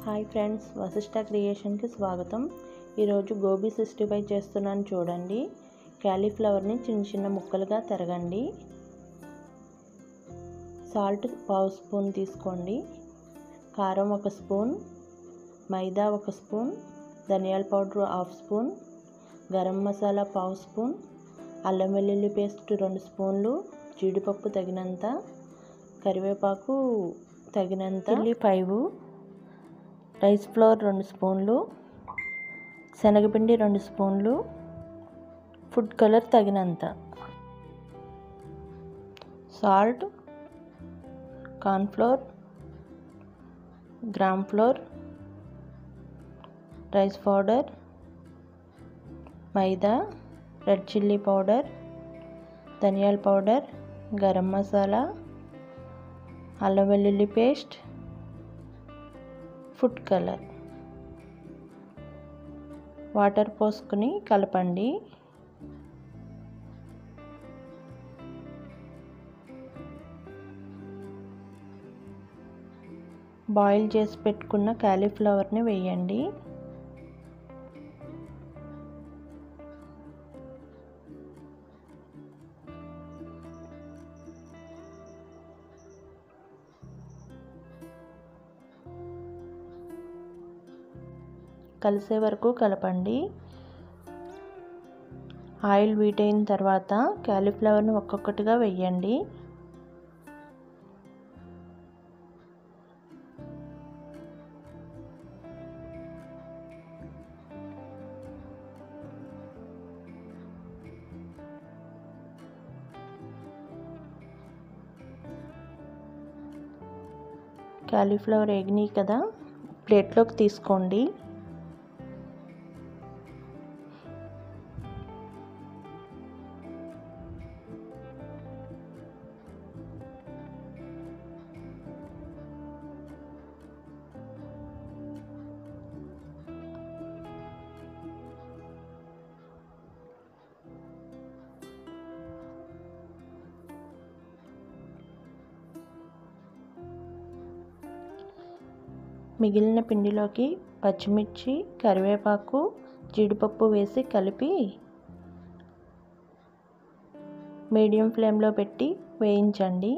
hi friends Vasishta క్రియేషన్కి స్వాగతం ఈరోజు gobi sixty five చేస్తున్నాను చూడండి క్యాలీఫ్లవర్ని చిన్న చిన్న ముక్కలుగా తరగండి సాల్ట్ పావు స్పూన్ తీసుకోండి కారం ఒక స్పూన్ మైదా ఒక స్పూన్ ధనియాల powder half spoon garam masala పావు స్పూన్ అల్లం వెల్లుల్లి పేస్ట్ రెండు స్పూన్లు జీడిపప్పు తగినంత కరివేపాకు తగినంత చిల్లీ ఫైవ్ రైస్ ఫ్లోర్ రెండు స్పూన్లు శనగపిండి రెండు స్పూన్లు ఫుడ్ కలర్ తగినంత salt cornflour gram flour rice powder maida red chilli powder ధనియాల పౌడర్ గరం మసాలా అల్లం వెల్లుల్లి పేస్ట్ ఫుడ్ కలర్ వాటర్ పోసుకుని కలపండి బాయిల్ చేసి పెట్టుకున్న క్యాలీఫ్లవర్ని వేయండి కలిసే వరకు కలపండి ఆయిల్ వీటైన తర్వాత క్యాలీఫ్లవర్ని ఒక్కొక్కటిగా వేయండి క్యాలీఫ్లవర్ ఎగినాయి కదా ప్లేట్లోకి తీసుకోండి మిగిలిన పిండిలోకి పచ్చిమిర్చి కరివేపాకు జీడిపప్పు వేసి కలిపి మీడియం ఫ్లేమ్లో పెట్టి వేయించండి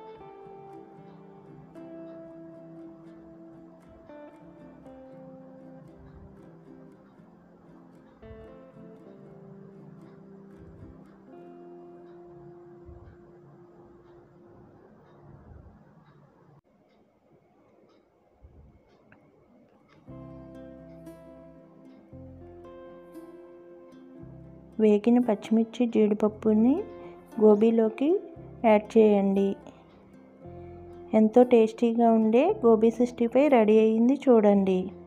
వేగిన పచ్చిమిర్చి జీడిపప్పుని గోబీలోకి యాడ్ చేయండి ఎంతో టేస్టీగా ఉండే గోబీ సిక్స్టీ ఫైవ్ రెడీ అయ్యింది చూడండి